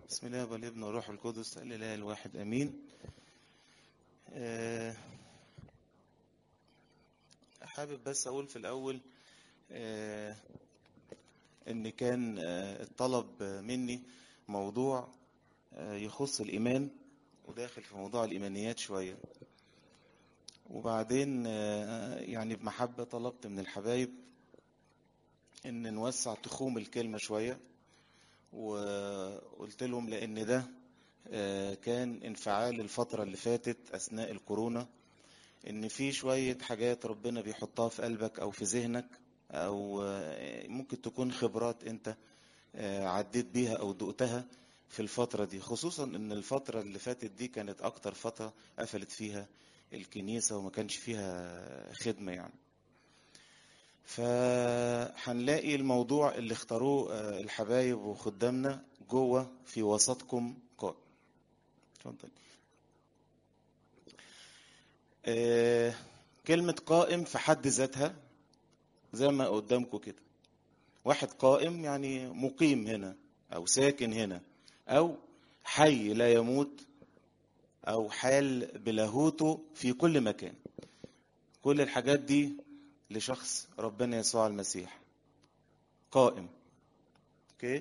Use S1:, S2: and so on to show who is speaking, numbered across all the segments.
S1: بسم الله والابن والروح القدس الاله الواحد امين آه، حابب بس اقول في الاول آه، ان كان آه، الطلب مني موضوع آه، يخص الايمان وداخل في موضوع الايمانيات شويه وبعدين آه، يعني بمحبه طلبت من الحبايب ان نوسع تخوم الكلمه شويه وقلت لهم لان ده آه، كان انفعال الفترة اللي فاتت أثناء الكورونا إن في شوية حاجات ربنا بيحطها في قلبك أو في ذهنك أو آه، ممكن تكون خبرات أنت آه، عديت بيها أو دقتها في الفترة دي خصوصا إن الفترة اللي فاتت دي كانت أكتر فترة قفلت فيها الكنيسة وما كانش فيها خدمة يعني فهنلاقي الموضوع اللي اختاروه آه، الحبايب وخدامنا جوه في وسطكم قائم اتفضل آه، كلمة قائم في حد ذاتها زي ما قدامكم كده واحد قائم يعني مقيم هنا أو ساكن هنا أو حي لا يموت أو حال بلاهوته في كل مكان كل الحاجات دي لشخص ربنا يسوع المسيح قائم اوكي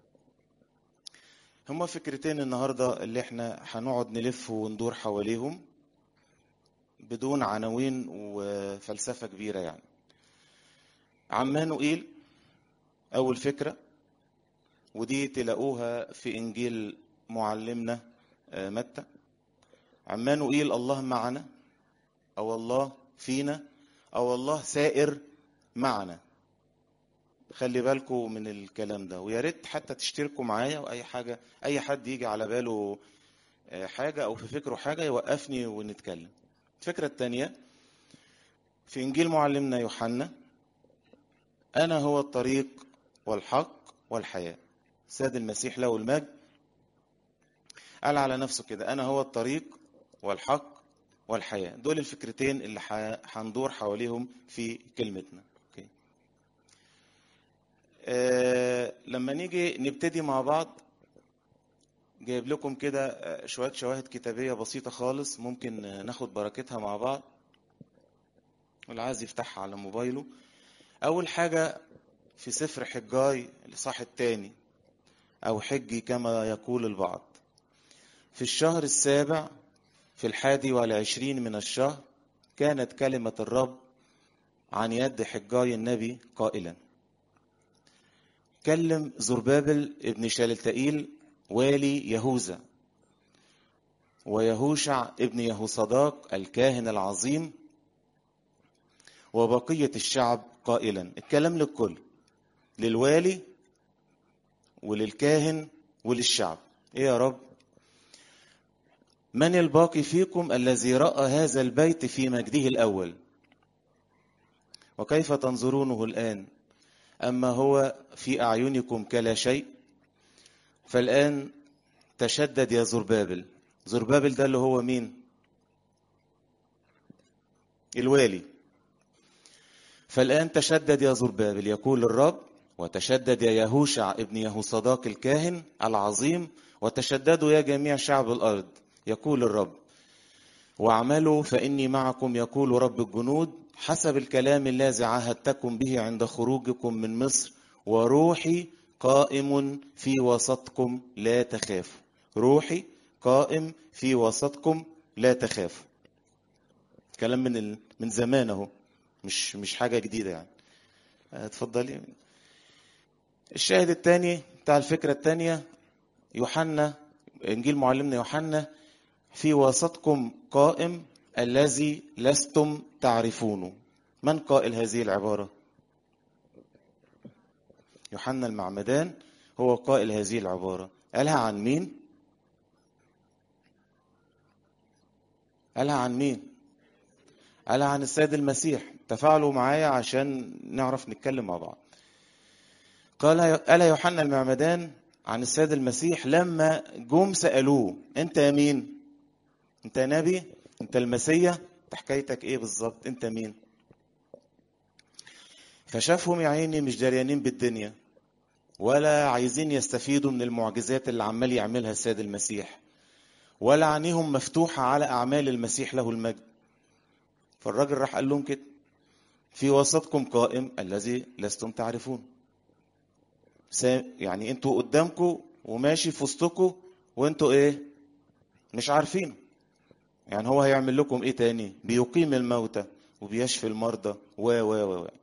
S1: هما فكرتين النهارده اللي احنا هنقعد نلف وندور حواليهم بدون عناوين وفلسفة كبيرة يعني عمانوئيل أول فكرة ودي تلاقوها في إنجيل معلمنا آه، متى عمانوئيل الله معنا أو الله فينا أو الله سائر معنا خلي بالكم من الكلام ده ويا ريت حتى تشتركوا معايا واي حاجه اي حد يجي على باله آه، حاجه او في فكره حاجه يوقفني ونتكلم الفكره الثانيه في انجيل معلمنا يوحنا انا هو الطريق والحق والحياه سيد المسيح له المجد قال على نفسه كده انا هو الطريق والحق والحياه دول الفكرتين اللي ح- هندور حواليهم في كلمتنا اوكي آه، لما نيجي نبتدي مع بعض جايب لكم كده آه، شوية شواهد كتابية بسيطة خالص ممكن آه، ناخد بركتها مع بعض واللي عايز يفتحها على موبايله أول حاجة في سفر حجاي الإصحاح الثاني أو حجي كما يقول البعض في الشهر السابع في الحادي والعشرين من الشهر كانت كلمة الرب عن يد حجاي النبي قائلا كلم زربابل ابن شالتائيل والي يهوذا ويهوشع ابن يهوصداق الكاهن العظيم وبقية الشعب قائلا الكلام للكل للوالي وللكاهن وللشعب ايه يا رب من الباقي فيكم الذي رأى هذا البيت في مجده الأول وكيف تنظرونه الآن أما هو في أعينكم كلا شيء فالآن تشدد يا زربابل زربابل ده اللي هو مين الوالي فالآن تشدد يا زربابل يقول الرب وتشدد يا يهوشع ابن يهوصداق الكاهن العظيم وتشددوا يا جميع شعب الأرض يقول الرب واعملوا فإني معكم يقول رب الجنود حسب الكلام الذي عاهدتكم به عند خروجكم من مصر وروحي قائم في وسطكم لا تخافوا روحي قائم في وسطكم لا تخافوا كلام من ال... من زمان اهو مش مش حاجه جديده يعني اتفضلي الشاهد الثاني بتاع الفكره الثانيه يوحنا انجيل معلمنا يوحنا في وسطكم قائم الذي لستم تعرفونه من قائل هذه العبارة يوحنا المعمدان هو قائل هذه العبارة قالها عن مين قالها عن مين قالها عن السيد المسيح تفاعلوا معايا عشان نعرف نتكلم مع بعض قال قال يوحنا المعمدان عن السيد المسيح لما جم سألوه انت يا مين انت نبي انت المسيا انت حكايتك ايه بالظبط انت مين فشافهم يا عيني مش دريانين بالدنيا ولا عايزين يستفيدوا من المعجزات اللي عمال يعملها السيد المسيح ولا عينيهم مفتوحة على أعمال المسيح له المجد فالراجل راح قال لهم كده في وسطكم قائم الذي لستم تعرفون يعني انتوا قدامكم وماشي في وسطكم وانتوا ايه مش عارفين يعني هو هيعمل لكم ايه تاني بيقيم الموتى وبيشفي المرضى و و و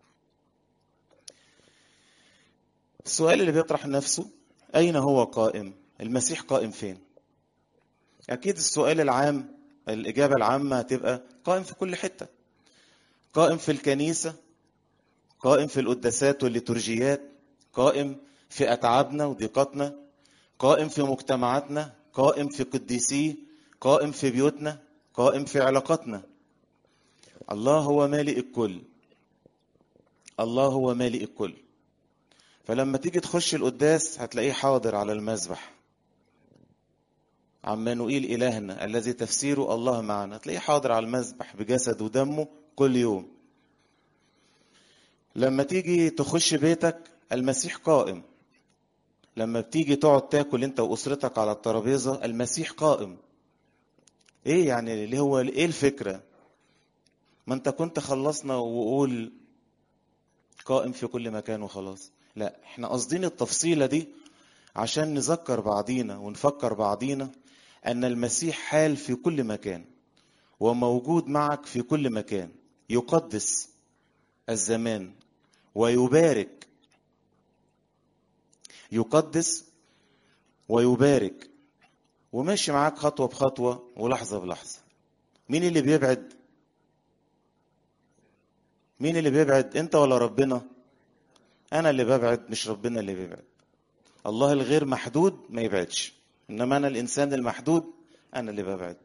S1: السؤال اللي بيطرح نفسه اين هو قائم المسيح قائم فين اكيد السؤال العام الاجابه العامه هتبقى قائم في كل حته قائم في الكنيسه قائم في القداسات والليتورجيات قائم في اتعابنا وضيقاتنا قائم في مجتمعاتنا قائم في قديسيه قائم في بيوتنا قائم في علاقاتنا الله هو مالئ الكل الله هو مالئ الكل فلما تيجي تخش القداس هتلاقيه حاضر على المذبح عمانوئيل إلهنا الذي تفسيره الله معنا تلاقيه حاضر على المذبح بجسد ودمه كل يوم لما تيجي تخش بيتك المسيح قائم لما بتيجي تقعد تاكل انت واسرتك على الترابيزه المسيح قائم ايه يعني اللي هو ايه الفكره ما انت كنت خلصنا وقول قائم في كل مكان وخلاص لا احنا قاصدين التفصيله دي عشان نذكر بعضينا ونفكر بعضينا ان المسيح حال في كل مكان وموجود معك في كل مكان يقدس الزمان ويبارك يقدس ويبارك وماشي معاك خطوة بخطوة ولحظة بلحظة مين اللي بيبعد مين اللي بيبعد انت ولا ربنا انا اللي ببعد مش ربنا اللي بيبعد الله الغير محدود ما يبعدش انما انا الانسان المحدود انا اللي ببعد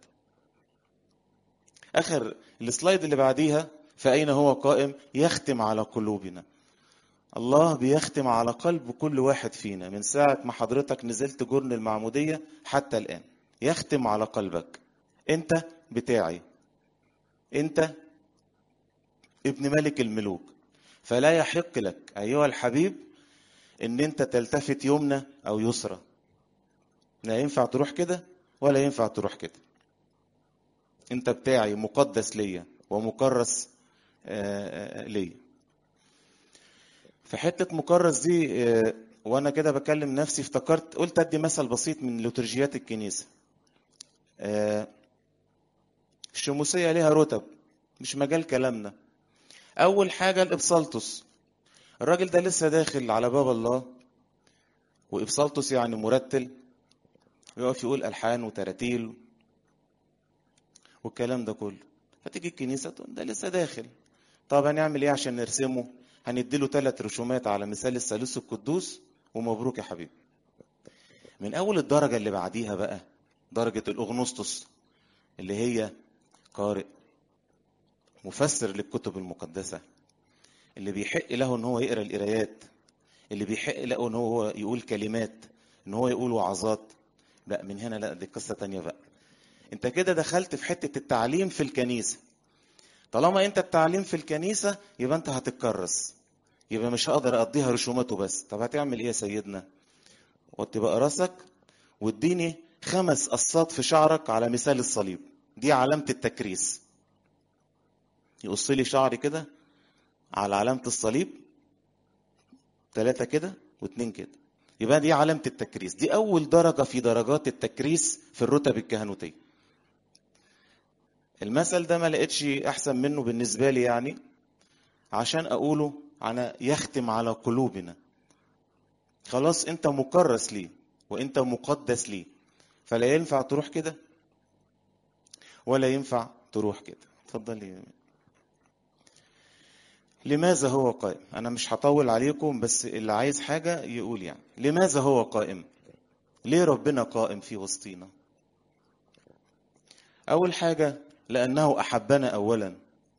S1: اخر السلايد اللي بعديها فاين هو قائم يختم على قلوبنا الله بيختم على قلب كل واحد فينا من ساعة ما حضرتك نزلت جرن المعمودية حتى الآن يختم على قلبك أنت بتاعي أنت ابن ملك الملوك فلا يحق لك أيها الحبيب أن أنت تلتفت يمنى أو يسرى لا ينفع تروح كده ولا ينفع تروح كده أنت بتاعي مقدس ليا ومكرس ليا في حته مكرس دي وانا كده بكلم نفسي افتكرت قلت ادي مثل بسيط من لوترجيات الكنيسه الشموسيه ليها رتب مش مجال كلامنا اول حاجه الابسالتوس الراجل ده لسه داخل على باب الله وابسالتوس يعني مرتل يقف يقول الحان وتراتيل والكلام ده كله فتيجي الكنيسه تقول ده لسه داخل طب هنعمل ايه عشان نرسمه هنديله ثلاث رسومات على مثال الثالوث القدوس ومبروك يا حبيبي من اول الدرجه اللي بعديها بقى درجه الاغنوستوس اللي هي قارئ مفسر للكتب المقدسه اللي بيحق له ان هو يقرا القرايات اللي بيحق له ان هو يقول كلمات ان هو يقول وعظات لا من هنا لا دي قصه تانية بقى انت كده دخلت في حته التعليم في الكنيسه طالما انت التعليم في الكنيسه يبقى انت هتتكرس يبقى مش هقدر اقضيها رسومات وبس طب هتعمل ايه يا سيدنا وطي بقى راسك واديني خمس قصات في شعرك على مثال الصليب دي علامه التكريس يقص لي شعري كده على علامه الصليب ثلاثه كده واثنين كده يبقى دي علامه التكريس دي اول درجه في درجات التكريس في الرتب الكهنوتيه المثل ده ما لقيتش احسن منه بالنسبه لي يعني عشان اقوله على يختم على قلوبنا خلاص انت مكرس ليه وانت مقدس ليه فلا ينفع تروح كده ولا ينفع تروح كده اتفضلي لماذا هو قائم انا مش هطول عليكم بس اللي عايز حاجه يقول يعني لماذا هو قائم ليه ربنا قائم في وسطينا اول حاجه لأنه أحبنا أولا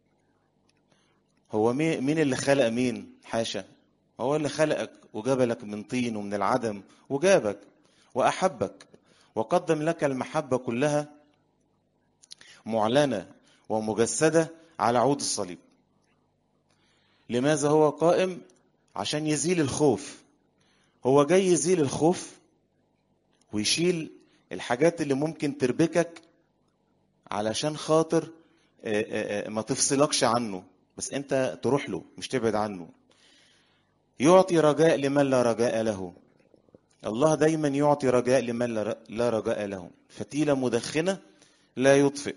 S1: هو مين اللي خلق مين حاشا هو اللي خلقك وجابلك من طين ومن العدم وجابك وأحبك وقدم لك المحبة كلها معلنة ومجسدة على عود الصليب لماذا هو قائم عشان يزيل الخوف هو جاي يزيل الخوف ويشيل الحاجات اللي ممكن تربكك علشان خاطر آه، آه، آه، ما تفصلكش عنه بس انت تروح له مش تبعد عنه يعطي رجاء لمن لا رجاء له الله دايما يعطي رجاء لمن لا لا رجاء له فتيلة مدخنة لا يطفئ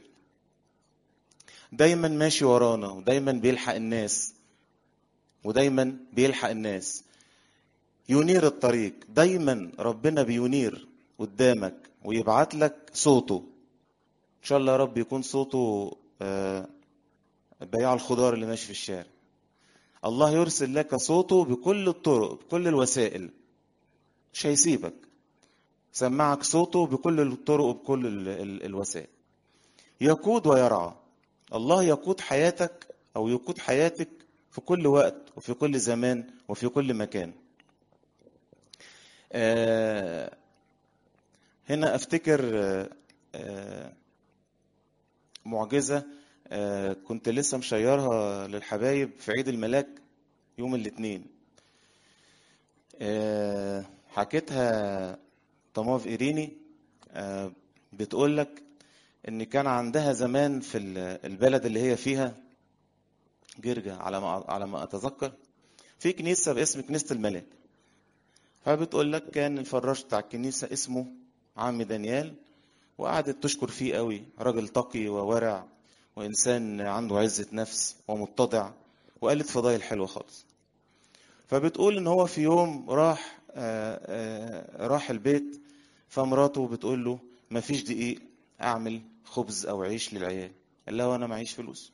S1: دايما ماشي ورانا ودايما بيلحق الناس ودايما بيلحق الناس ينير الطريق دايما ربنا بينير قدامك ويبعت لك صوته ان شاء الله يا رب يكون صوته آه، بياع الخضار اللي ماشي في الشارع الله يرسل لك صوته بكل الطرق بكل الوسائل مش هيسيبك سمعك صوته بكل الطرق وبكل ال- ال- الوسائل يقود ويرعى الله يقود حياتك او يقود حياتك في كل وقت وفي كل زمان وفي كل مكان آه، هنا افتكر آه، آه، معجزة آه، كنت لسه مشيرها للحبايب في عيد الملاك يوم الاثنين آه، حكيتها طماف إيريني آه، بتقول لك ان كان عندها زمان في ال- البلد اللي هي فيها جرجة على ما على ما اتذكر في كنيسة باسم كنيسة الملاك فبتقول لك كان الفراش بتاع الكنيسة اسمه عم دانيال وقعدت تشكر فيه قوي راجل تقي وورع وإنسان عنده عزة نفس ومتضع وقالت فضايل حلوة خالص فبتقول إن هو في يوم راح آه، آه، راح البيت فمراته بتقول له مفيش دقيق أعمل خبز أو عيش للعيال قال لها وأنا معيش فلوس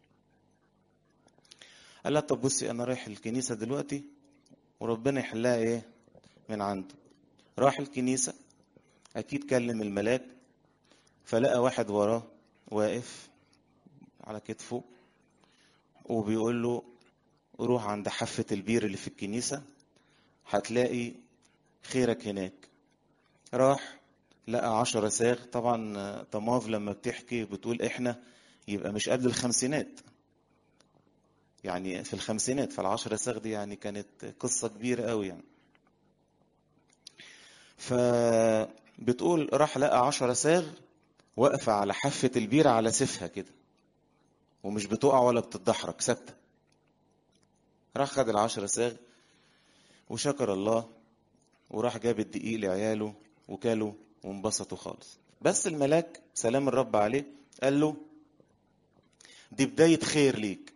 S1: قال لها طب بصي أنا رايح الكنيسة دلوقتي وربنا يحلها إيه من عنده راح الكنيسة أكيد كلم الملاك فلقى واحد وراه واقف على كتفه وبيقول له روح عند حافة البير اللي في الكنيسة هتلاقي خيرك هناك راح لقى عشرة ساغ طبعا آه، طماف لما بتحكي بتقول احنا يبقى مش قبل الخمسينات يعني في الخمسينات فالعشرة ساغ دي يعني كانت قصة كبيرة قوي يعني فبتقول راح لقى عشرة ساغ واقفة على حافة البير على سيفها كده ومش بتقع ولا بتتدحرج ثابتة راح خد العشرة ساغ وشكر الله وراح جاب الدقيق لعياله وكلوا وانبسطوا خالص بس الملاك سلام الرب عليه قال له دي بداية خير ليك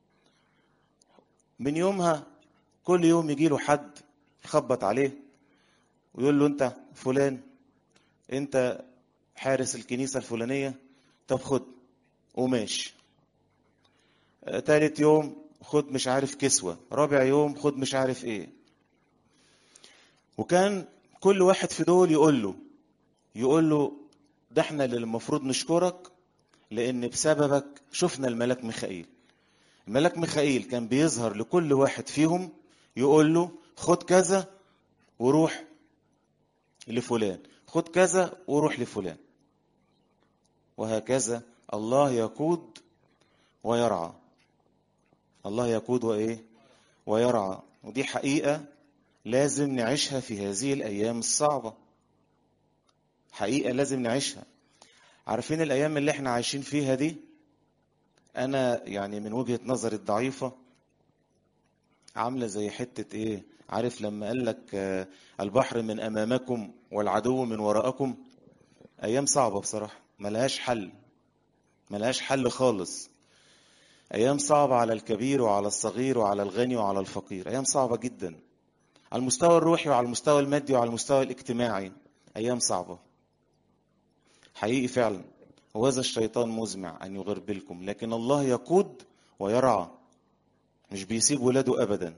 S1: من يومها كل يوم يجي له حد يخبط عليه ويقول له انت فلان انت حارس الكنيسة الفلانية طب خد وماشي آه، تالت يوم خد مش عارف كسوة رابع يوم خد مش عارف ايه وكان كل واحد في دول يقول له يقول له ده احنا اللي المفروض نشكرك لان بسببك شفنا الملاك ميخائيل الملاك ميخائيل كان بيظهر لكل واحد فيهم يقول له خد كذا وروح لفلان خد كذا وروح لفلان وهكذا الله يقود ويرعى الله يقود وايه ويرعى ودي حقيقة لازم نعيشها في هذه الأيام الصعبة حقيقة لازم نعيشها عارفين الأيام اللي احنا عايشين فيها دي أنا يعني من وجهة نظري الضعيفة عاملة زي حتة إيه عارف لما قال لك آه، البحر من أمامكم والعدو من وراءكم أيام صعبة بصراحة ملهاش حل ملهاش حل خالص أيام صعبة على الكبير وعلى الصغير وعلى الغني وعلى الفقير أيام صعبة جدا على المستوى الروحي وعلى المستوى المادي وعلى المستوى الاجتماعي أيام صعبة حقيقي فعلا وهذا الشيطان مزمع أن يغربلكم لكن الله يقود ويرعى مش بيسيب ولاده أبدا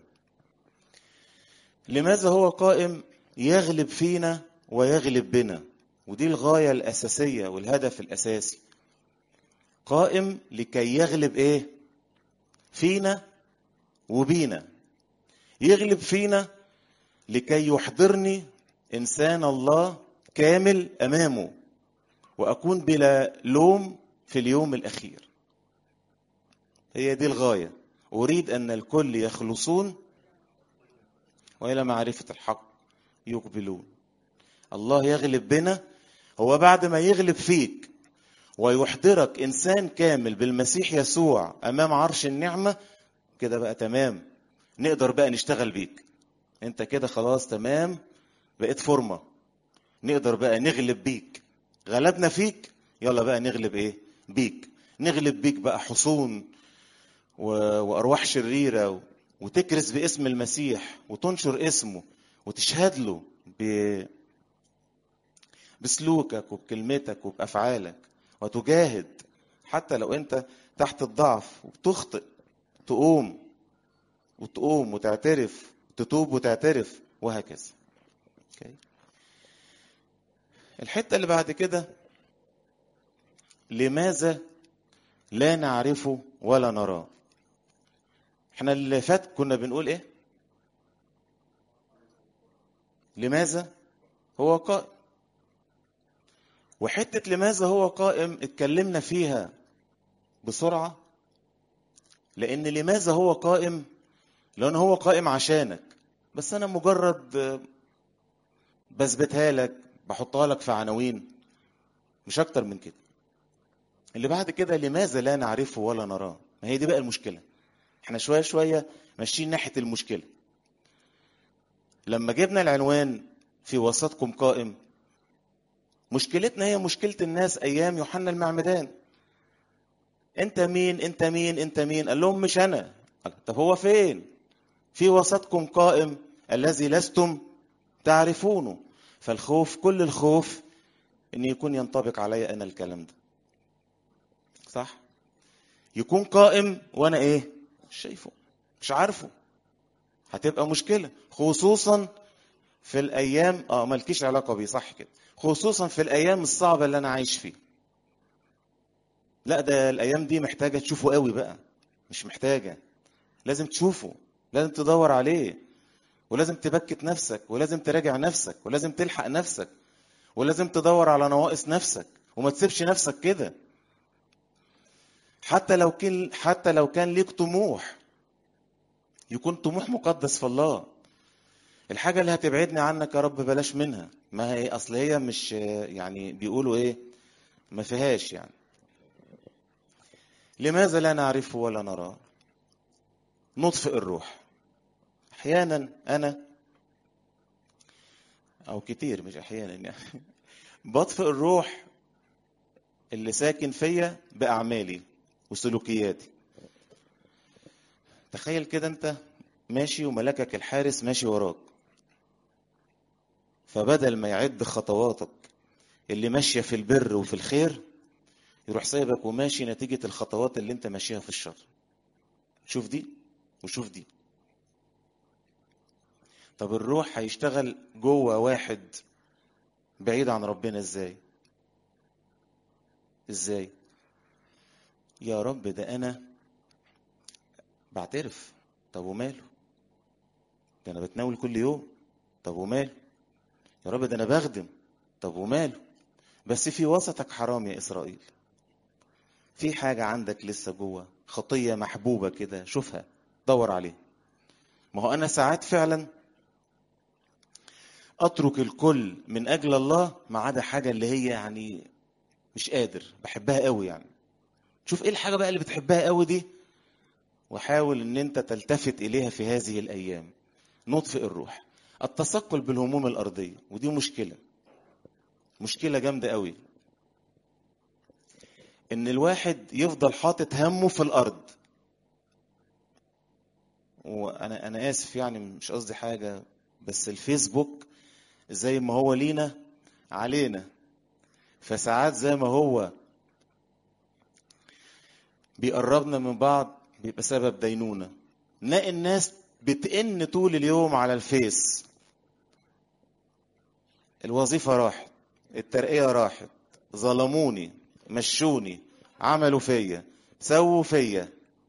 S1: لماذا هو قائم يغلب فينا ويغلب بنا ودي الغاية الأساسية والهدف الأساسي قائم لكي يغلب إيه فينا وبينا يغلب فينا لكي يحضرني إنسان الله كامل أمامه وأكون بلا لوم في اليوم الأخير هي دي الغاية أريد أن الكل يخلصون وإلى معرفة الحق يقبلون الله يغلب بنا هو بعد ما يغلب فيك ويحضرك انسان كامل بالمسيح يسوع امام عرش النعمه كده بقى تمام نقدر بقى نشتغل بيك انت كده خلاص تمام بقيت فورمه نقدر بقى نغلب بيك غلبنا فيك يلا بقى نغلب ايه بيك نغلب بيك بقى حصون و... وارواح شريره و... وتكرس باسم المسيح وتنشر اسمه وتشهد له ب... بسلوكك وبكلمتك وبافعالك وتجاهد حتى لو انت تحت الضعف وتخطئ تقوم وتقوم وتعترف تتوب وتعترف وهكذا okay. الحتة اللي بعد كده لماذا لا نعرفه ولا نراه احنا اللي فات كنا بنقول ايه لماذا هو قائم وحتة لماذا هو قائم اتكلمنا فيها بسرعة لأن لماذا هو قائم لأن هو قائم عشانك بس أنا مجرد بثبتها لك بحطها لك في عناوين مش أكتر من كده اللي بعد كده لماذا لا نعرفه ولا نراه ما هي دي بقى المشكلة احنا شوية شوية ماشيين ناحية المشكلة لما جبنا العنوان في وسطكم قائم مشكلتنا هي مشكلة الناس أيام يوحنا المعمدان أنت مين أنت مين أنت مين قال لهم مش أنا طب هو فين في وسطكم قائم الذي لستم تعرفونه فالخوف كل الخوف أن يكون ينطبق علي أنا الكلام ده صح يكون قائم وأنا إيه مش شايفه مش عارفه هتبقى مشكلة خصوصا في الأيام اه مالكيش علاقة بيه صح كده خصوصا في الأيام الصعبة اللي أنا عايش فيها لا ده الأيام دي محتاجة تشوفه قوي بقى مش محتاجة لازم تشوفه لازم تدور عليه ولازم تبكت نفسك ولازم تراجع نفسك ولازم تلحق نفسك ولازم تدور على نواقص نفسك وما تسيبش نفسك كده حتى لو كان حتى لو كان ليك طموح يكون طموح مقدس في الله الحاجة اللي هتبعدني عنك يا رب بلاش منها ما هي أصل هي مش يعني بيقولوا إيه ما فيهاش يعني لماذا لا نعرفه ولا نراه نطفئ الروح أحيانا أنا أو كتير مش أحيانا يعني بطفئ الروح اللي ساكن فيا بأعمالي وسلوكياتي تخيل كده أنت ماشي وملكك الحارس ماشي وراك فبدل ما يعد خطواتك اللي ماشيه في البر وفي الخير يروح سايبك وماشي نتيجه الخطوات اللي انت ماشيها في الشر شوف دي وشوف دي طب الروح هيشتغل جوه واحد بعيد عن ربنا ازاي ازاي يا رب ده انا بعترف طب وماله ده انا بتناول كل يوم طب وماله يا رب ده انا بخدم طب وماله بس في وسطك حرام يا اسرائيل في حاجة عندك لسه جوه خطية محبوبة كده شوفها دور عليها ما هو أنا ساعات فعلا أترك الكل من أجل الله ما عدا حاجة اللي هي يعني مش قادر بحبها قوي يعني شوف إيه الحاجة بقى اللي بتحبها قوي دي وحاول ان انت تلتفت اليها في هذه الايام نطفئ الروح التثقل بالهموم الارضيه ودي مشكله مشكله جامده قوي ان الواحد يفضل حاطط همه في الارض وانا انا اسف يعني مش قصدي حاجه بس الفيسبوك زي ما هو لينا علينا فساعات زي ما هو بيقربنا من بعض بيبقى سبب دينونة نلاقي الناس بتئن طول اليوم على الفيس الوظيفة راحت الترقية راحت ظلموني مشوني عملوا فيا سووا فيا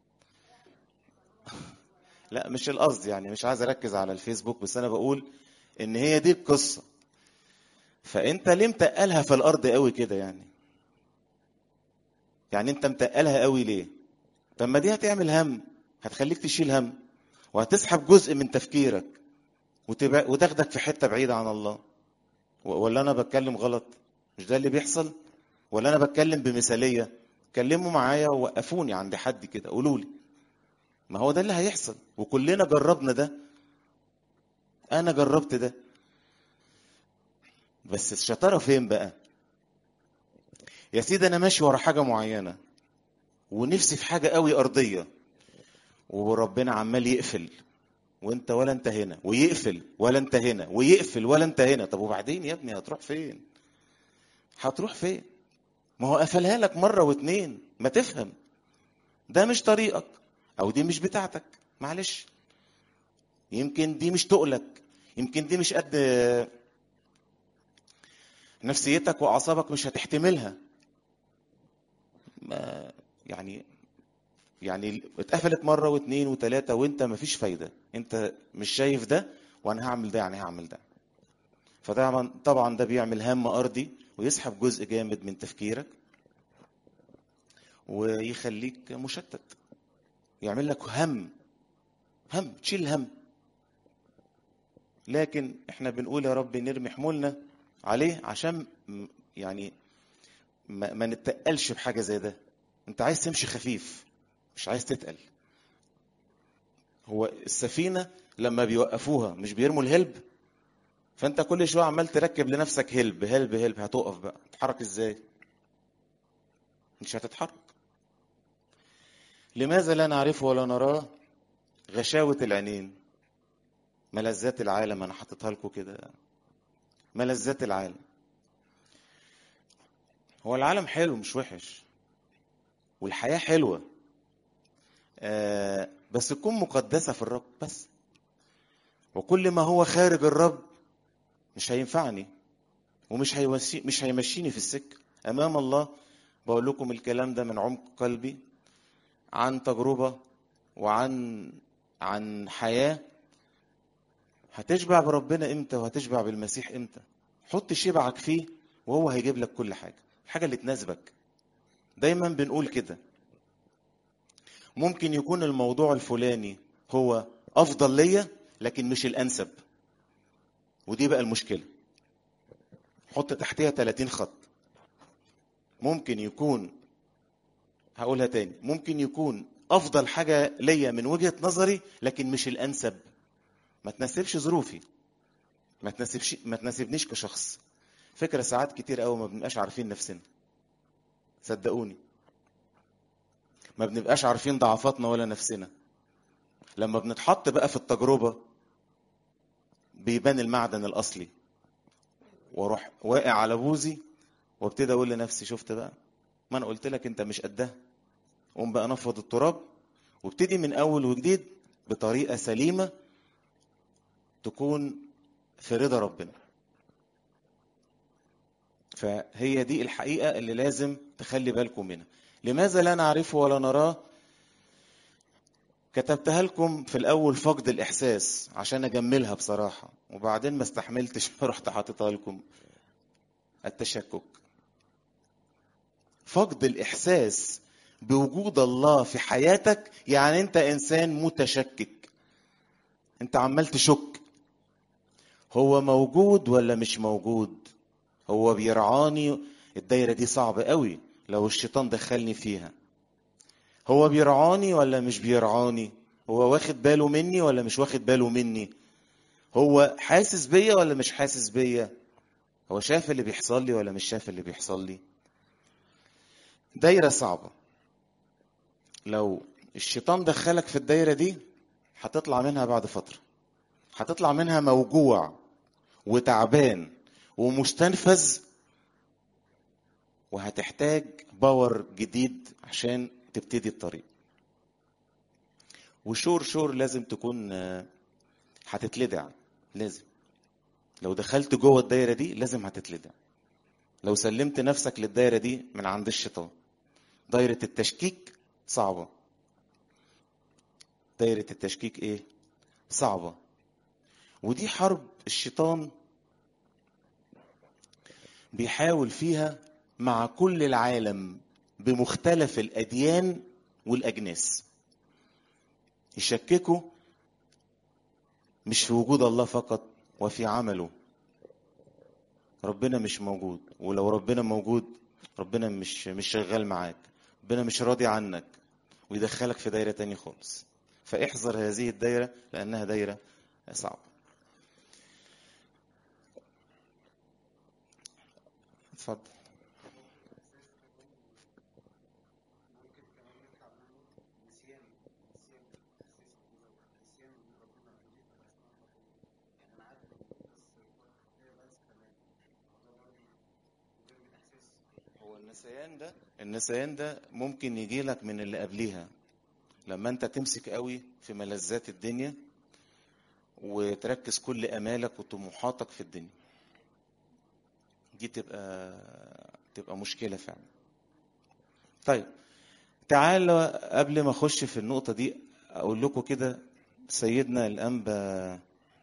S1: لا مش القصد يعني مش عايز اركز على الفيسبوك بس انا بقول ان هي دي القصة فانت ليه متقلها في الارض قوي كده يعني يعني انت متقلها قوي ليه طب ما دي هتعمل هم هتخليك تشيل هم وهتسحب جزء من تفكيرك وتبع وتاخدك في حته بعيده عن الله و- ولا انا بتكلم غلط مش ده اللي بيحصل ولا انا بتكلم بمثاليه كلموا معايا ووقفوني عند حد كده قولوا لي ما هو ده اللي هيحصل وكلنا جربنا ده انا جربت ده بس الشطاره فين بقى يا سيدي انا ماشي ورا حاجه معينه ونفسي في حاجه قوي ارضيه وربنا عمال يقفل وانت ولا انت هنا ويقفل ولا انت هنا ويقفل ولا انت هنا طب وبعدين يا ابني هتروح فين هتروح فين ما هو قفلها لك مره واتنين ما تفهم ده مش طريقك او دي مش بتاعتك معلش يمكن دي مش تقلك يمكن دي مش قد نفسيتك واعصابك مش هتحتملها ما يعني يعني اتقفلت مره واثنين وثلاثه وانت مفيش فايده انت مش شايف ده وانا هعمل ده يعني هعمل ده فطبعا طبعا ده بيعمل هم ارضي ويسحب جزء جامد من تفكيرك ويخليك مشتت يعمل لك هم هم تشيل هم لكن احنا بنقول يا رب نرمي حمولنا عليه عشان م- يعني ما, ما نتقلش بحاجه زي ده انت عايز تمشي خفيف مش عايز تتقل هو السفينه لما بيوقفوها مش بيرموا الهلب فانت كل شويه عمال تركب لنفسك هلب هلب هلب هتقف بقى تتحرك ازاي مش هتتحرك لماذا لا نعرفه ولا نراه غشاوة العينين ملذات العالم انا حاططها لكم كده ملذات العالم هو العالم حلو مش وحش والحياة حلوة آه بس تكون مقدسة في الرب بس وكل ما هو خارج الرب مش هينفعني ومش هيوسي مش هيمشيني في السكة أمام الله بقول لكم الكلام ده من عمق قلبي عن تجربة وعن عن حياة هتشبع بربنا امتى وهتشبع بالمسيح امتى حط شبعك فيه وهو هيجيب لك كل حاجة الحاجة اللي تناسبك دايما بنقول كده ممكن يكون الموضوع الفلاني هو افضل ليا لكن مش الانسب ودي بقى المشكله حط تحتها 30 خط ممكن يكون هقولها تاني ممكن يكون افضل حاجه ليا من وجهه نظري لكن مش الانسب ما تناسبش ظروفي ما تناسبش ما تناسبنيش كشخص فكره ساعات كتير قوي ما بنبقاش عارفين نفسنا صدقوني ما بنبقاش عارفين ضعفاتنا ولا نفسنا لما بنتحط بقى في التجربة بيبان المعدن الأصلي واروح واقع على بوزي وابتدي اقول لنفسي شفت بقى ما انا قلت لك انت مش قدها قوم بقى نفض التراب وابتدي من اول وجديد بطريقة سليمة تكون في رضا ربنا فهي دي الحقيقة اللي لازم تخلي بالكم منها لماذا لا نعرفه ولا نراه كتبتها لكم في الاول فقد الاحساس عشان اجملها بصراحه وبعدين ما استحملتش رحت حاططها لكم التشكك فقد الاحساس بوجود الله في حياتك يعني انت انسان متشكك انت عمال تشك هو موجود ولا مش موجود هو بيرعاني الدايره دي صعبه قوي لو الشيطان دخلني فيها هو بيرعاني ولا مش بيرعاني هو واخد باله مني ولا مش واخد باله مني هو حاسس بيا ولا مش حاسس بيا هو شاف اللي بيحصل لي ولا مش شاف اللي بيحصل لي دايرة صعبة لو الشيطان دخلك في الدايرة دي هتطلع منها بعد فترة هتطلع منها موجوع وتعبان ومستنفذ وهتحتاج باور جديد عشان تبتدي الطريق وشور شور لازم تكون هتتلدع لازم لو دخلت جوه الدايره دي لازم هتتلدع لو سلمت نفسك للدايره دي من عند الشيطان دايره التشكيك صعبه دايره التشكيك ايه صعبه ودي حرب الشيطان بيحاول فيها مع كل العالم بمختلف الأديان والأجناس يشككوا مش في وجود الله فقط وفي عمله ربنا مش موجود ولو ربنا موجود ربنا مش مش شغال معاك ربنا مش راضي عنك ويدخلك في دايرة تاني خالص فاحذر هذه الدايرة لأنها دايرة صعبة اتفضل هو النسيان ده النسيان ده ممكن يجي لك من اللي قبليها لما انت تمسك قوي في ملذات الدنيا وتركز كل امالك وطموحاتك في الدنيا دي تبقى تبقى مشكلة فعلا طيب تعال قبل ما اخش في النقطة دي اقول لكم كده سيدنا الانبا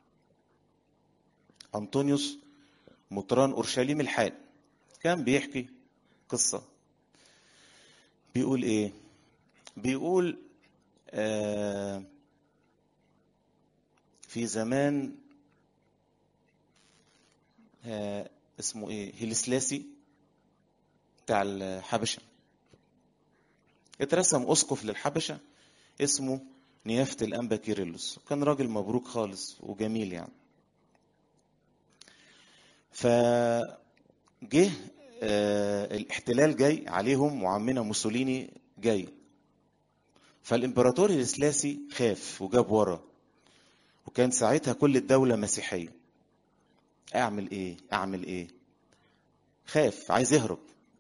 S1: انطونيوس مطران اورشليم الحال كان بيحكي قصة بيقول ايه بيقول آه في زمان آه اسمه ايه هيلسلاسي بتاع الحبشة اترسم اسقف للحبشة اسمه نيافة الانبا كيرلس كان راجل مبروك خالص وجميل يعني فجه آه الاحتلال جاي عليهم وعمنا موسوليني جاي فالامبراطور الاسلاسي خاف وجاب ورا وكان ساعتها كل الدولة مسيحية اعمل ايه اعمل ايه خاف عايز يهرب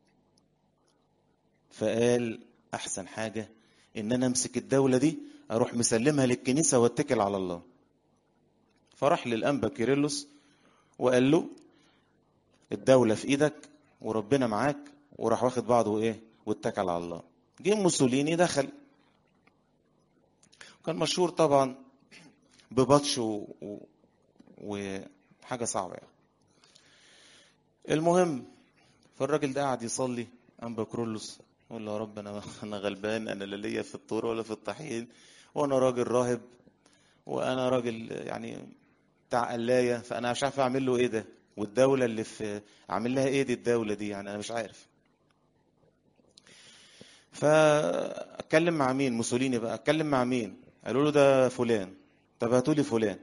S1: فقال احسن حاجة ان انا امسك الدولة دي اروح مسلمها للكنيسة واتكل على الله فراح للانبا كيرلس وقال له الدولة في ايدك وربنا معاك وراح واخد بعضه ايه واتكل على الله جه موسوليني دخل كان مشهور طبعا ببطش و... و... وحاجة صعبة يعني المهم فالراجل ده قاعد يصلي أنبا كرولوس يقول له يا رب أنا أنا غلبان أنا لا ليا في الطور ولا في الطحين وأنا راجل راهب وأنا راجل يعني بتاع قلاية فأنا مش عارف أعمل له إيه ده والدولة اللي في أعمل لها إيه دي الدولة دي يعني أنا مش عارف فأتكلم مع مين موسوليني بقى أتكلم مع مين قالوا له ده فلان طب هاتوا لي فلان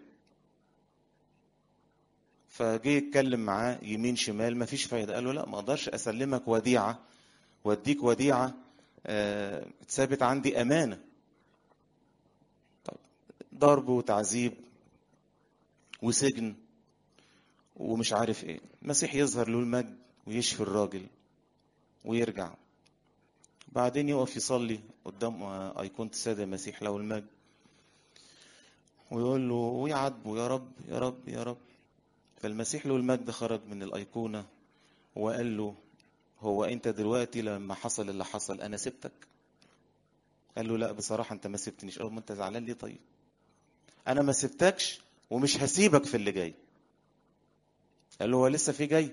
S1: فجه يتكلم معاه يمين شمال مفيش فايده قال له لا ما اقدرش اسلمك وديعه واديك وديعه آه، ثابت عندي امانه طب ضرب وتعذيب وسجن ومش عارف ايه المسيح يظهر له المجد ويشفي الراجل ويرجع بعدين يقف يصلي قدام أيقونة السيد المسيح له المجد ويقول له ويعاتبه يا رب يا رب يا رب فالمسيح له المجد خرج من الأيقونة وقال له هو أنت دلوقتي لما حصل اللي حصل أنا سبتك قال له لا بصراحة أنت ما سبتنيش أو ما أنت زعلان ليه طيب أنا ما سبتكش ومش هسيبك في اللي جاي قال له هو لسه في جاي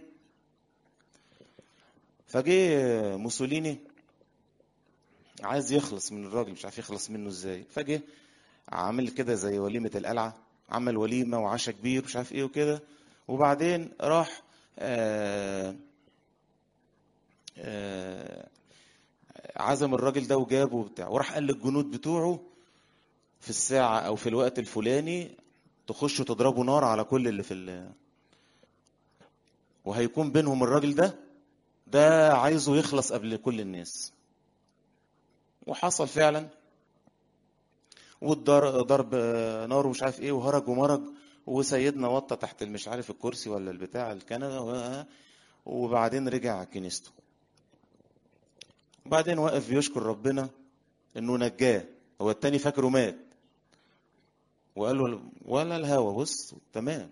S1: فجه موسوليني عايز يخلص من الراجل مش عارف يخلص منه ازاي فجه عامل كده زي وليمة القلعة عمل وليمة وعشاء كبير مش عارف ايه وكده وبعدين راح آه آه عزم الراجل ده وجابه وبتاع وراح قال للجنود بتوعه في الساعة أو في الوقت الفلاني تخشوا تضربوا نار على كل اللي في ال وهيكون بينهم الراجل ده ده عايزه يخلص قبل كل الناس وحصل فعلا والضرب نار ومش عارف ايه وهرج ومرج وسيدنا وطى تحت مش عارف الكرسي ولا البتاع الكنبه وبعدين رجع كنيسته وبعدين وقف بيشكر ربنا انه نجاه هو التاني فاكره مات وقال له ولا الهوى بص تمام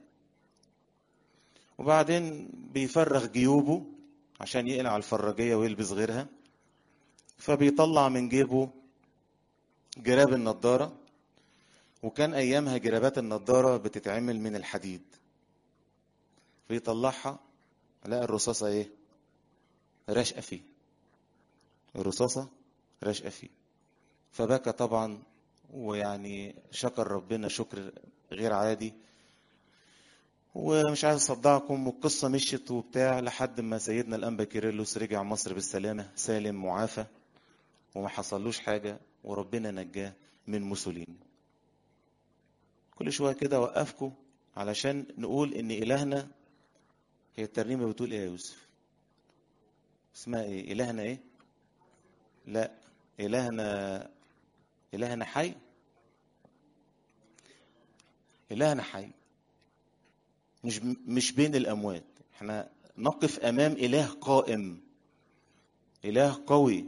S1: وبعدين بيفرغ جيوبه عشان يقلع الفراجية ويلبس غيرها فبيطلع من جيبه جراب النضارة وكان أيامها جرابات النضارة بتتعمل من الحديد بيطلعها لقى الرصاصة إيه؟ راشقة فيه الرصاصة راشقة فيه فبكى طبعا ويعني شكر ربنا شكر غير عادي ومش عايز اصدعكم والقصة مشيت وبتاع لحد ما سيدنا الأنبا كيرلس رجع مصر بالسلامة سالم معافى وما حصلوش حاجة وربنا نجاه من موسوليني كل شوية كده وقفكم علشان نقول إن إلهنا هي الترنيمة بتقول إيه يا يوسف؟ اسمها إيه؟ إلهنا إيه؟ لا إلهنا إلهنا حي إلهنا حي مش مش بين الأموات احنا نقف أمام إله قائم إله قوي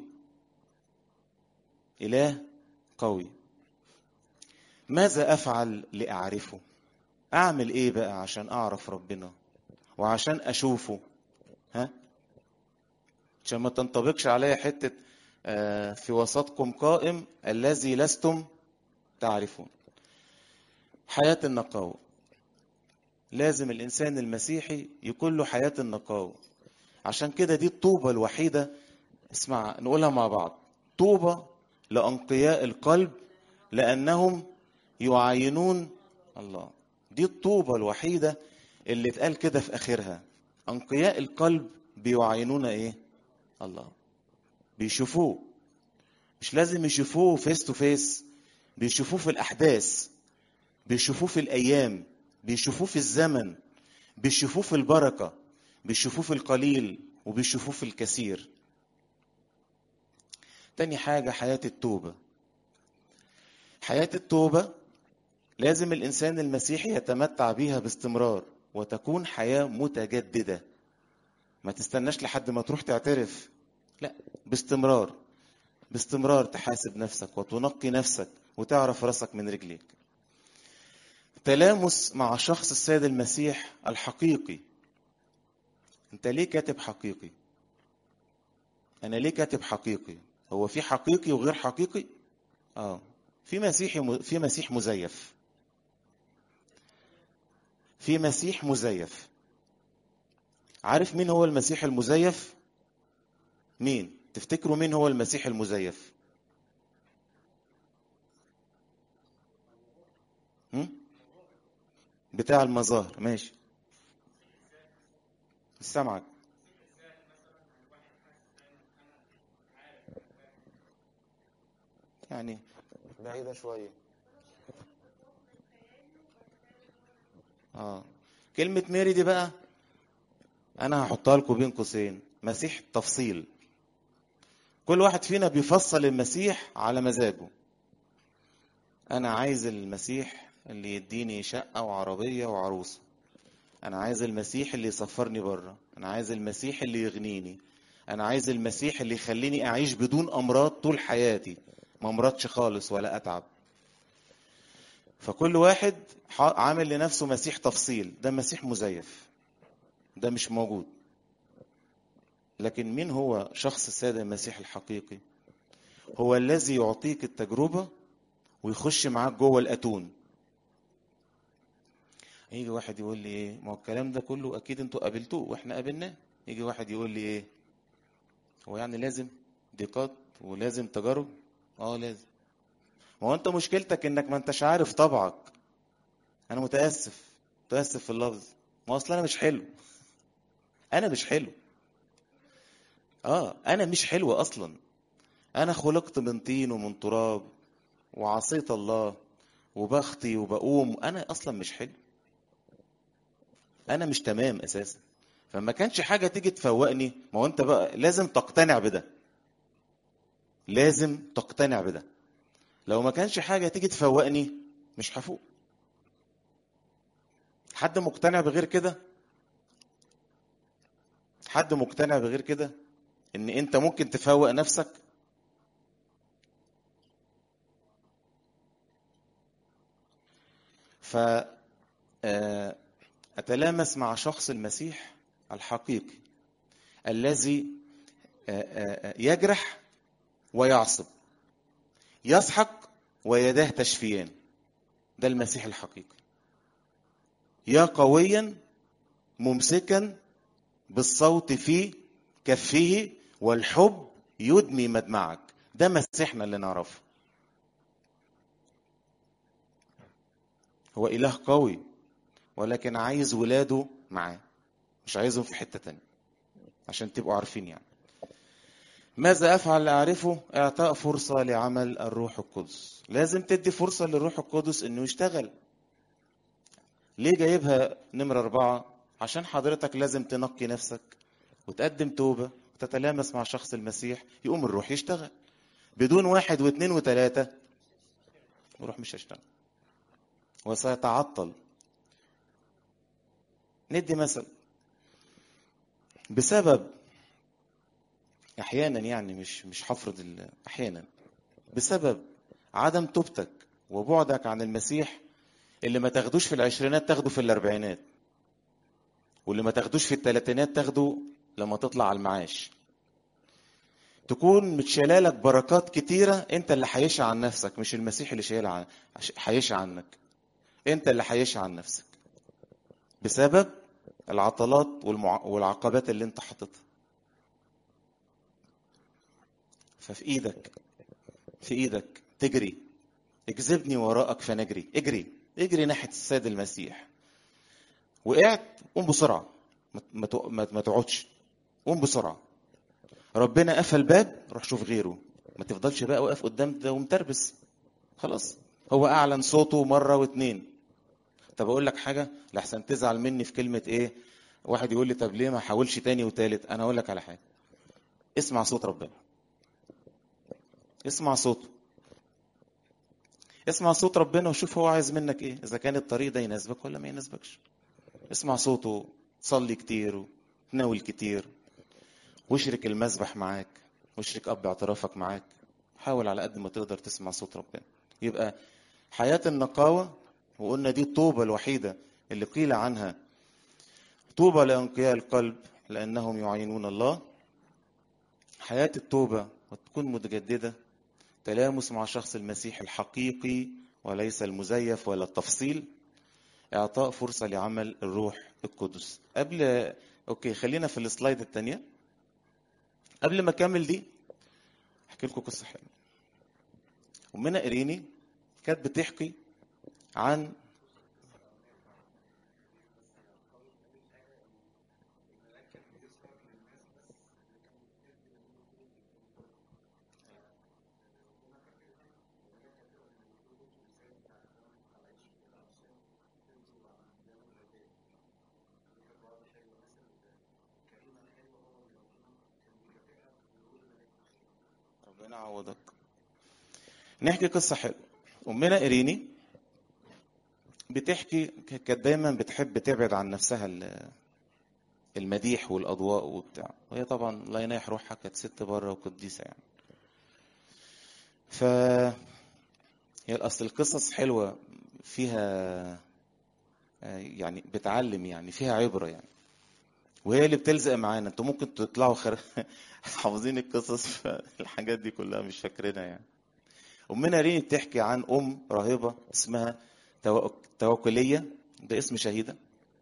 S1: إله قوي ماذا أفعل لأعرفه أعمل إيه بقى عشان أعرف ربنا وعشان أشوفه ها عشان ما تنطبقش عليا حتة آه، في وسطكم قائم الذي لستم تعرفون حياة النقاوة لازم الإنسان المسيحي يكون له حياة النقاوة عشان كده دي الطوبة الوحيدة اسمع نقولها مع بعض طوبة لأنقياء القلب لأنهم يعاينون الله دي الطوبة الوحيدة اللي اتقال كده في آخرها أنقياء القلب بيعاينون إيه الله بيشوفوه مش لازم يشوفوه فيس تو فيس بيشوفوه في الأحداث بيشوفوه في الأيام بيشوفوه في الزمن بيشوفوه في البركة بيشوفوه في القليل وبيشوفوه في الكثير تاني حاجة حياة التوبة حياة التوبة لازم الإنسان المسيحي يتمتع بيها باستمرار وتكون حياة متجددة ما تستناش لحد ما تروح تعترف لا باستمرار باستمرار تحاسب نفسك وتنقي نفسك وتعرف راسك من رجليك تلامس مع شخص السيد المسيح الحقيقي انت ليه كاتب حقيقي انا ليه كاتب حقيقي هو في حقيقي وغير حقيقي اه في مسيحي م... في مسيح مزيف في مسيح مزيف عارف مين هو المسيح المزيف مين تفتكروا مين هو المسيح المزيف هم؟ بتاع المظاهر ماشي سامعك يعني بعيدة شوية اه كلمة ميري دي بقى أنا هحطها لكم بين قوسين مسيح تفصيل كل واحد فينا بيفصل المسيح على مزاجه أنا عايز المسيح اللي يديني شقة وعربية وعروسة أنا عايز المسيح اللي يسفرني بره أنا عايز المسيح اللي يغنيني أنا عايز المسيح اللي يخليني أعيش بدون أمراض طول حياتي ما امرضش خالص ولا أتعب فكل واحد عامل لنفسه مسيح تفصيل ده مسيح مزيف ده مش موجود لكن مين هو شخص السيد المسيح الحقيقي هو الذي يعطيك التجربة ويخش معاك جوه الأتون يجي واحد يقول لي ايه ما هو الكلام ده كله اكيد انتوا قابلتوه واحنا قابلناه يجي واحد يقول لي ايه هو يعني لازم ضيقات ولازم تجارب اه لازم ما هو انت مشكلتك انك ما انتش عارف طبعك انا متاسف متاسف في اللفظ ما هو اصل انا مش حلو انا مش حلو اه انا مش حلو اصلا انا خلقت من طين ومن تراب وعصيت الله وبختي وبقوم انا اصلا مش حلو انا مش تمام اساسا فما كانش حاجه تيجي تفوقني ما هو انت بقى لازم تقتنع بده لازم تقتنع بده لو ما كانش حاجه تيجي تفوقني مش هفوق حد مقتنع بغير كده حد مقتنع بغير كده ان انت ممكن تفوق نفسك ف اتلامس مع شخص المسيح الحقيقي الذي يجرح ويعصب يسحق ويداه تشفيان ده المسيح الحقيقي يا قويا ممسكا بالصوت في كفه والحب يدمي مدمعك ده مسيحنا اللي نعرفه هو إله قوي ولكن عايز ولاده معاه مش عايزهم في حتة تانية عشان تبقوا عارفين يعني ماذا أفعل لأعرفه إعطاء فرصة لعمل الروح القدس لازم تدي فرصة للروح القدس إنه يشتغل ليه جايبها نمرة أربعة عشان حضرتك لازم تنقي نفسك وتقدم توبة وتتلامس مع شخص المسيح يقوم الروح يشتغل بدون واحد واثنين وثلاثة الروح مش هيشتغل وسيتعطل ندي مثل بسبب احيانا يعني مش مش هفرض ال- احيانا بسبب عدم توبتك وبعدك عن المسيح اللي ما تاخدوش في العشرينات تاخده في الاربعينات واللي ما تاخدوش في الثلاثينات تاخده لما تطلع على المعاش تكون متشالالك بركات كتيرة انت اللي حيشع عن نفسك مش المسيح اللي شايل عن حيشع عنك انت اللي حيشع عن نفسك بسبب العطلات والمع... والعقبات اللي انت حاططها ففي ايدك في ايدك تجري اجذبني وراءك فنجري اجري اجري ناحية السيد المسيح وقعت قوم بسرعة ما- ما تق- ما ما تقعدش قوم بسرعة ربنا قفل باب روح شوف غيره ما تفضلش بقى واقف قدام ده ومتربس خلاص هو اعلن صوته مرة واتنين طب اقول لك حاجة لحسن تزعل مني في كلمة ايه واحد يقول لي طب ليه ما حاولش تاني وتالت انا اقول لك على حاجة اسمع صوت ربنا اسمع صوته اسمع صوت ربنا وشوف هو عايز منك ايه اذا كان الطريق ده يناسبك ولا ما يناسبكش اسمع صوته صلي كتير وتناول كتير واشرك المسبح معاك واشرك اب اعترافك معاك حاول على قد ما تقدر تسمع صوت ربنا يبقى حياة النقاوة وقلنا دي الطوبة الوحيدة اللي قيل عنها طوبى لأنقياء القلب لأنهم يعينون الله حياة التوبة وتكون متجددة تلامس مع شخص المسيح الحقيقي وليس المزيف ولا التفصيل إعطاء فرصة لعمل الروح القدس قبل أوكي خلينا في السلايد الثانية قبل ما أكمل دي أحكي لكم قصة حلوة أمنا إيريني كانت بتحكي عن ربنا يعوضك نحكي قصة حلوة أمنا إيريني بتحكي كانت دايما بتحب تبعد عن نفسها ال- المديح والأضواء وبتاع وهي طبعا لا ينايح روحها كانت ست بره وقديسة يعني ف هي الأصل القصص حلوة فيها آه، يعني بتعلم يعني فيها عبرة يعني وهي اللي بتلزق معانا انتوا ممكن تطلعوا خر... حافظين القصص فالحاجات دي كلها مش فاكرينها يعني أمنا ريني بتحكي عن أم راهبة اسمها تو- توكلية ده اسم شهيدة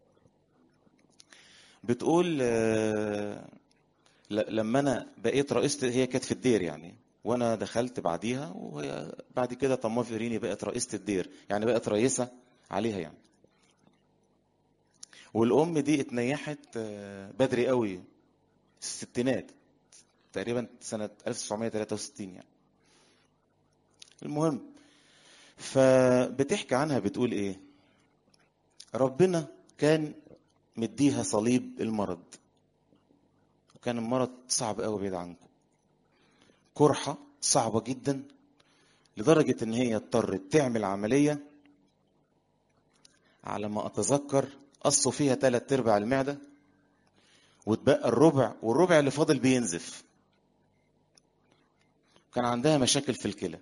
S1: بتقول آه، ل- لما أنا بقيت رئيسة هي كانت في الدير يعني وأنا دخلت بعديها وهي بعد كده طما فيريني بقت رئيسة الدير يعني بقت رئيسة عليها يعني والأم دي اتنيحت آه، بدري قوي في الستينات تقريبا سنة 1963 يعني المهم فبتحكي عنها بتقول ايه ربنا كان مديها صليب المرض وكان المرض صعب قوي بعيد عنكم قرحة صعبة جدا لدرجة ان هي اضطرت تعمل عملية على ما اتذكر قصوا فيها تلات ارباع المعدة واتبقى الربع والربع اللي فاضل بينزف كان عندها مشاكل في الكلى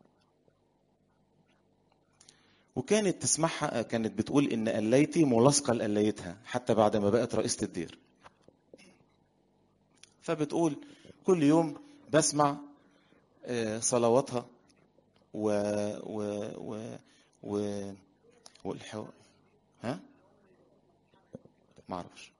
S1: وكانت تسمعها كانت بتقول ان قليتي ملاصقه لقليتها حتى بعد ما بقت رئيسه الدير فبتقول كل يوم بسمع آه، صلواتها و و و و والحو... ها ما اعرفش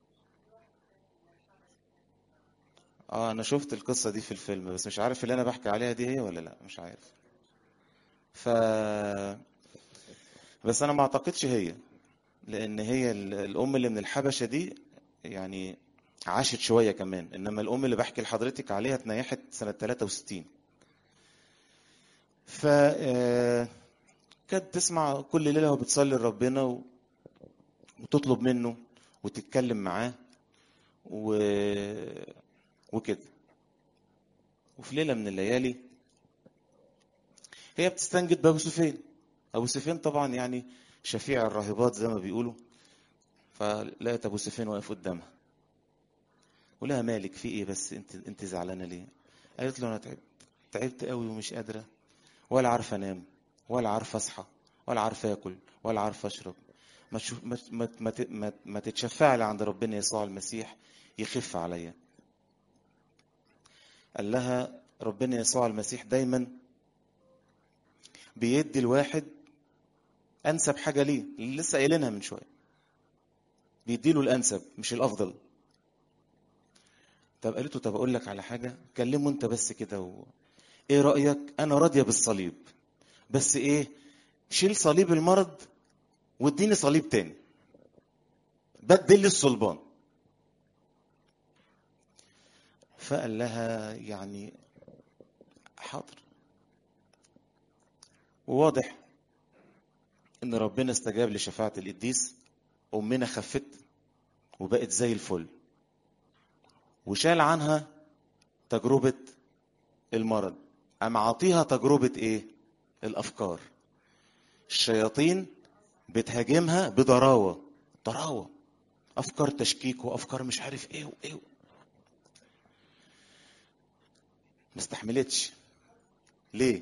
S1: اه انا شفت القصه دي في الفيلم بس مش عارف اللي انا بحكي عليها دي هي ولا لا مش عارف ف بس انا ما اعتقدش هي لان هي ال- الام اللي من الحبشه دي يعني عاشت شويه كمان انما الام اللي بحكي لحضرتك عليها اتنيحت سنه 63 ف آه، كانت تسمع كل ليله وهو بتصلي لربنا و- وتطلب منه وتتكلم معاه و... وكده وفي ليله من الليالي هي بتستنجد بابو سفيان ابو سفيان طبعا يعني شفيع الراهبات زي ما بيقولوا فلقيت ابو سفيان واقف قدامها ولها مالك في ايه بس انت انت زعلانه ليه قالت له انا تعبت تعبت قوي ومش قادره ولا عارفه انام ولا عارفه اصحى ولا عارفه اكل ولا عارفه اشرب ما تشوف ما ما ما, ت- ما, ما تتشفع لي عند ربنا يسوع المسيح يخف عليا قال لها ربنا يسوع المسيح دايما بيدي الواحد انسب حاجه ليه اللي لسه قايلينها من شويه بيديله الانسب مش الافضل طب قالت له طب اقول لك على حاجه كلمه انت بس كده و... ايه رايك انا راضيه بالصليب بس ايه شيل صليب المرض واديني صليب تاني بدل لي الصلبان فقال لها يعني حاضر وواضح ان ربنا استجاب لشفاعة القديس امنا خفت وبقت زي الفل وشال عنها تجربة المرض أم عاطيها تجربة ايه الافكار الشياطين بتهاجمها بضراوة ضراوة افكار تشكيك وافكار مش عارف ايه وايه ما استحملتش ليه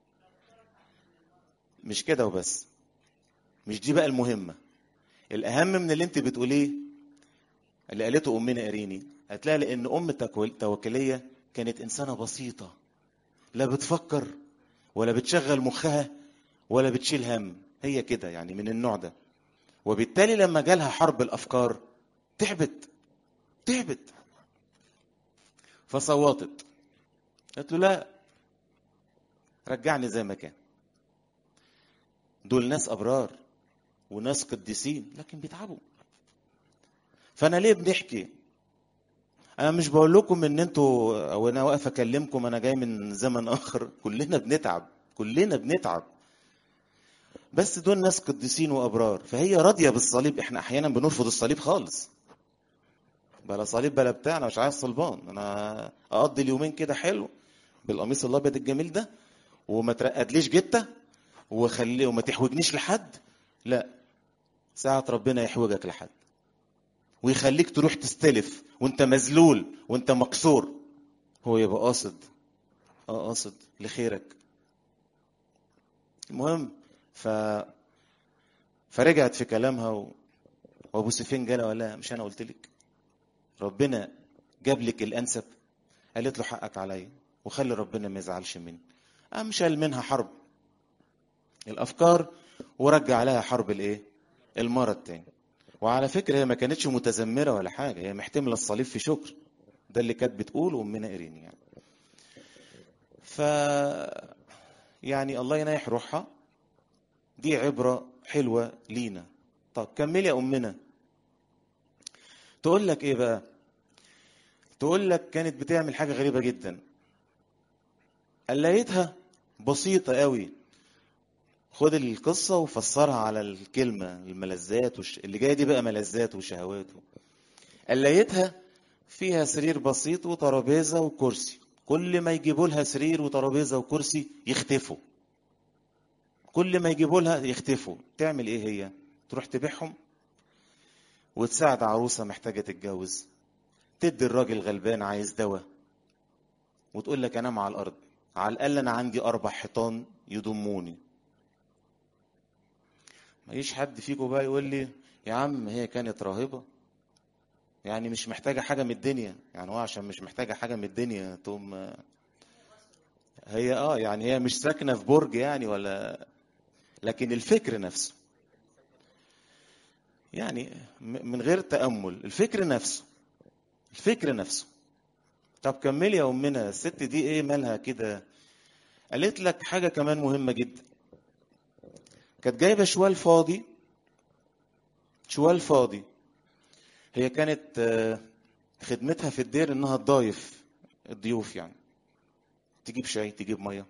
S1: مش كده وبس مش دي بقى المهمة الأهم من اللي أنت بتقوليه اللي قالته أمنا إريني هتلاقي لأن أم التكويل- التوكلية كانت إنسانة بسيطة لا بتفكر ولا بتشغل مخها ولا بتشيل هم هي كده يعني من النوع ده وبالتالي لما جالها حرب الأفكار تعبت تعبت فصوتت قالت له لا رجعني زي ما كان دول ناس أبرار وناس قديسين لكن بيتعبوا فأنا ليه بنحكي أنا مش بقول لكم إن أنتوا أو أنا واقف أكلمكم أنا جاي من زمن آخر كلنا بنتعب كلنا بنتعب بس دول ناس قديسين وأبرار فهي راضية بالصليب إحنا أحيانا بنرفض الصليب خالص بلا صليب بلا بتاع أنا مش عايز صلبان أنا أقضي اليومين كده حلو بالقميص الأبيض الجميل ده وما ترقدليش جته وخليه وما تحوجنيش لحد لا ساعة ربنا يحوجك لحد ويخليك تروح تستلف وانت مذلول وانت مكسور هو يبقى قاصد اه قاصد لخيرك المهم ف فرجعت في كلامها و... وابو سفين جالها ولا لها مش انا قلت لك ربنا جاب لك الانسب قالت له حقك عليا وخلي ربنا ما يزعلش مني قام شال منها حرب الافكار ورجع لها حرب الايه المرض تاني وعلى فكره هي ما كانتش متذمره ولا حاجه هي محتمله الصليب في شكر ده اللي كانت بتقوله امنا ايريني يعني ف يعني الله ينايح روحها دي عبره حلوه لينا طب كملي يا امنا تقول لك ايه بقى تقول لك كانت بتعمل حاجه غريبه جدا قليتها بسيطه قوي خد القصة وفسرها على الكلمة الملذات وش... اللي جاية دي بقى ملذات وشهوات قليتها فيها سرير بسيط وترابيزة وكرسي كل ما يجيبوا لها سرير وترابيزة وكرسي يختفوا كل ما يجيبوا لها يختفوا تعمل ايه هي تروح تبيعهم وتساعد عروسة محتاجة تتجوز تدي الراجل غلبان عايز دواء وتقول لك انام على الارض على الاقل انا عندي اربع حيطان يضموني ما يجيش حد فيكم بقى يقول لي يا عم هي كانت راهبة يعني مش محتاجة حاجة من الدنيا يعني هو عشان مش محتاجة حاجة من الدنيا تقوم هي اه يعني هي مش ساكنة في برج يعني ولا لكن الفكر نفسه يعني م- من غير تأمل الفكر نفسه الفكر نفسه طب كملي يا أمنا الست دي ايه مالها كده قالت لك حاجة كمان مهمة جدا كانت جايبه شوال فاضي شوال فاضي هي كانت آه، خدمتها في الدير انها تضايف الضيوف يعني تجيب شاي تجيب ميه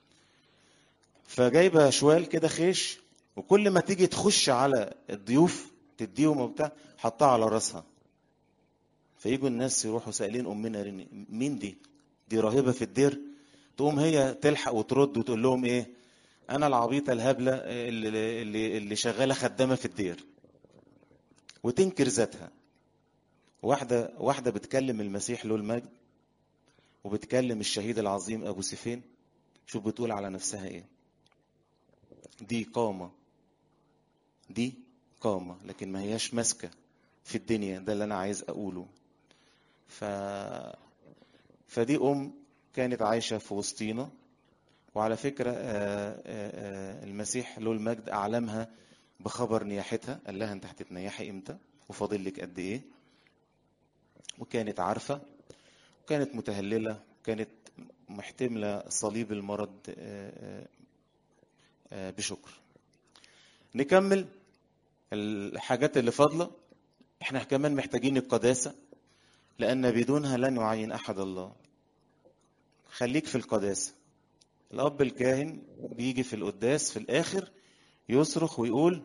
S1: فجايبه شوال كده خيش وكل ما تيجي تخش على الضيوف تديهم وبتاع حطها على راسها فيجوا الناس يروحوا سائلين امنا رني مين دي دي راهبه في الدير تقوم هي تلحق وترد وتقول لهم ايه انا العبيطه الهبله اللي اللي اللي شغاله خدامه في الدير وتنكر ذاتها واحده واحده بتكلم المسيح له المجد وبتكلم الشهيد العظيم ابو سيفين شوف بتقول على نفسها ايه دي قامه دي قامه لكن ما هياش ماسكه في الدنيا ده اللي انا عايز اقوله ف فدي ام كانت عايشه في وسطينا وعلى فكره آه، آه، آه، المسيح له المجد اعلمها بخبر نياحتها قال لها انت هتتنيحي امتى وفاضل لك قد ايه وكانت عارفه وكانت متهلله كانت محتمله صليب المرض آه، آه، آه، بشكر نكمل الحاجات اللي فاضله احنا كمان محتاجين القداسه لان بدونها لن يعين احد الله خليك في القداسه الاب الكاهن بيجي في القداس في الاخر يصرخ ويقول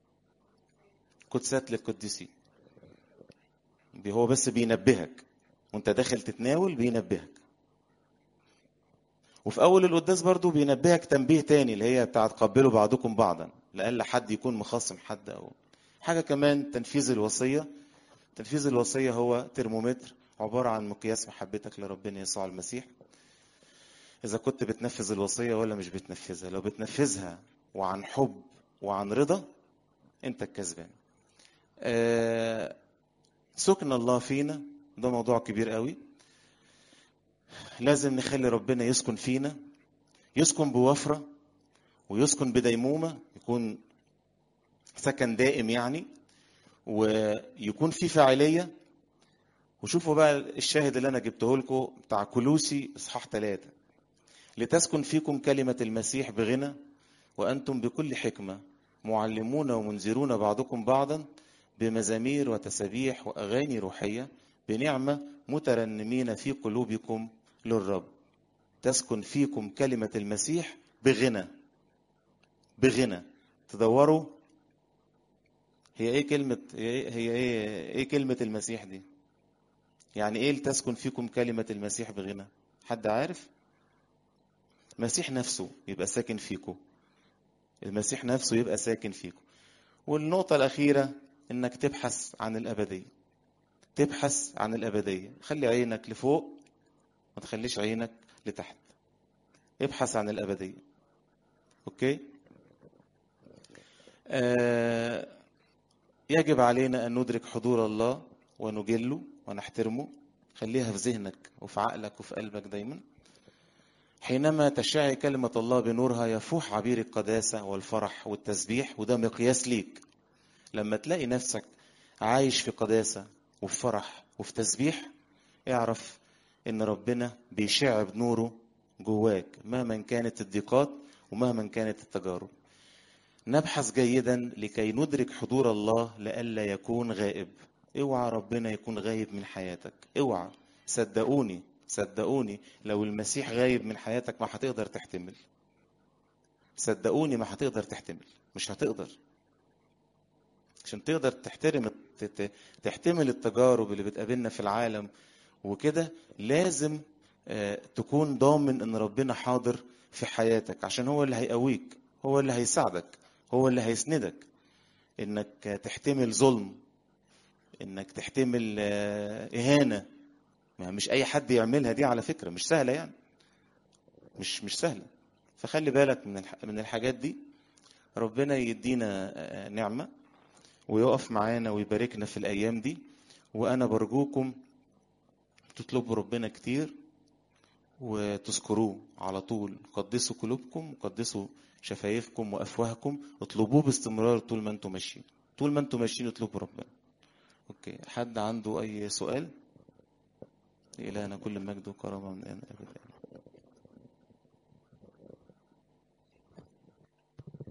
S1: قدسات للقديسين بي- هو بس بينبهك وانت داخل تتناول بينبهك وفي اول القداس برضو بينبهك تنبيه تاني اللي هي بتاعت قبلوا بعضكم بعضا لألا حد يكون مخاصم حد او حاجه كمان تنفيذ الوصيه تنفيذ الوصيه هو ترمومتر عباره عن مقياس محبتك لربنا يسوع المسيح اذا كنت بتنفذ الوصيه ولا مش بتنفذها لو بتنفذها وعن حب وعن رضا انت الكسبان آه، سكن الله فينا ده موضوع كبير قوي لازم نخلي ربنا يسكن فينا يسكن بوفرة ويسكن بديمومة يكون سكن دائم يعني ويكون في فاعلية وشوفوا بقى الشاهد اللي أنا جبته لكم بتاع كلوسي إصحاح ثلاثة لتسكن فيكم كلمة المسيح بغنى وأنتم بكل حكمة معلمون ومنذرون بعضكم بعضا بمزامير وتسابيح وأغاني روحية بنعمة مترنمين في قلوبكم للرب تسكن فيكم كلمة المسيح بغنى بغنى تدوروا هي ايه كلمة هي ايه هي ايه, إيه كلمة المسيح دي يعني ايه تسكن فيكم كلمة المسيح بغنى حد عارف المسيح نفسه يبقى ساكن فيكم المسيح نفسه يبقى ساكن فيكم والنقطة الأخيرة إنك تبحث عن الأبدية تبحث عن الأبدية خلي عينك لفوق ما تخليش عينك لتحت ابحث عن الأبدية أوكي آه يجب علينا أن ندرك حضور الله ونجله ونحترمه خليها في ذهنك وفي عقلك وفي قلبك دايما حينما تشعي كلمة الله بنورها يفوح عبير القداسة والفرح والتسبيح وده مقياس ليك لما تلاقي نفسك عايش في قداسة وفي فرح وفي تسبيح اعرف ان ربنا بيشع بنوره جواك مهما كانت الضيقات ومهما كانت التجارب نبحث جيدا لكي ندرك حضور الله لئلا يكون غائب اوعى ربنا يكون غايب من حياتك اوعى صدقوني صدقوني لو المسيح غايب من حياتك ما هتقدر تحتمل صدقوني ما هتقدر تحتمل مش هتقدر عشان تقدر تحترم تت- تحتمل التجارب اللي بتقابلنا في العالم وكده لازم آه، تكون ضامن ان ربنا حاضر في حياتك عشان هو اللي هيقويك هو اللي هيساعدك هو اللي هيسندك انك تحتمل ظلم انك تحتمل آه، اهانه ما مش اي حد يعملها دي على فكره مش سهله يعني مش مش سهله فخلي بالك من الح- من الحاجات دي ربنا يدينا آه، نعمه ويقف معانا ويباركنا في الايام دي وانا برجوكم تطلبوا ربنا كتير وتذكروه على طول قدسوا قلوبكم وقدسوا شفايفكم وافواهكم اطلبوه باستمرار طول ما انتم ماشيين طول ما انتم ماشيين اطلبوا ربنا اوكي حد عنده اي سؤال إلهنا كل مجد وكرامة من الآن أبدا